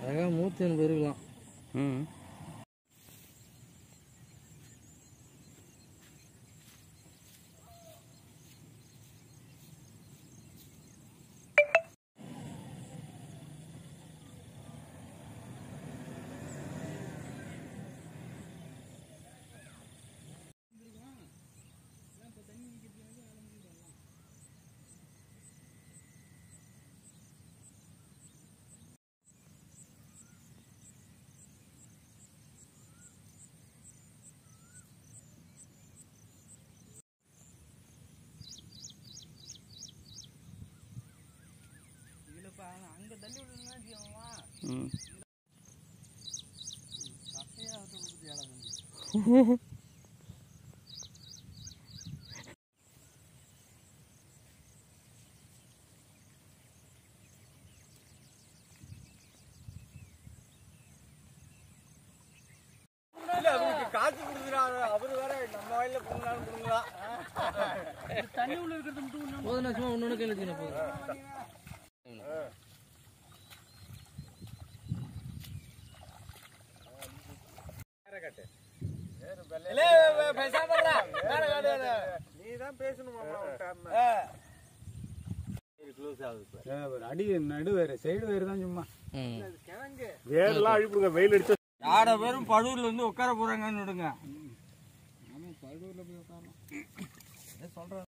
அழகாக நூற்றி எண்பது இருக்கலாம் ம் அங்கே தள்ளி விடுனா ஜீவமா ம் சட்டையாக விட்டு கொடுத்தியாடா தம்பி இல்ல அவருக்கு காசு கொடுக்குறாரு அவரு வேற நம்ம வயல்ல புடுங்கலாம் புடுங்கலாம் தண்ணி உள்ள இருக்கிறது மட்டும் போதும் சும்மா ஒன்று ஒன்று கையில் வச்சுக்கணும் போதும் நீ தான் பேசணுமா க்ளோஸ் ஆகுது அடி நடு வேறு சைடு வேறு தான் சும்மா ம் கிழங்கு வேர்லாம் அழிப்புங்க வெயில் அடிச்சு யார பேரும் படூர்ல இருந்து உட்கார போறாங்கன்னு விடுங்க ஆமாம் பழுவூரில் போய் உட்காரலாம்